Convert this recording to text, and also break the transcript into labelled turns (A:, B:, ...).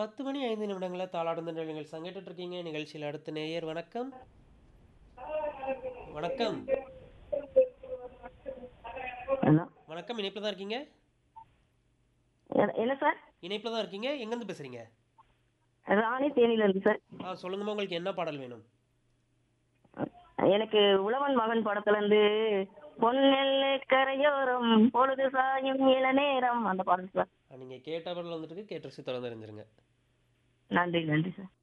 A: பத்து மணி ஐந்து நிமிடங்கள தாளாடுந்த நீங்கள் சங்கிட்டு இருக்கீங்க நிகழ்ச்சியில் அடுத்த நேயர் வணக்கம் வணக்கம்
B: ஹலோ
A: வணக்கம் இணைப்பில் தான் இருக்கீங்க
B: என்ன- என்ன சார்
A: இணைப்பில் தான் இருக்கீங்க எங்கேருந்து பேசுறீங்க
B: ராணி தேனியில இருக்கு சார்
A: ஆ சொல்லுங்கம்மா உங்களுக்கு என்ன பாடல் வேணும்
B: எனக்கு உழவன் மகன் படத்துல இருந்து பொன்னெல்லு கரையோரம் பொழுது சாயும் இள நேரம் அந்த பாடல் சார்
A: நீங்கள் கேட்ட பாடல் வந்துட்டு கேட்டு தொடர்ந்து அறிஞ்சிருங்க
B: நன்றி நன்றி சார்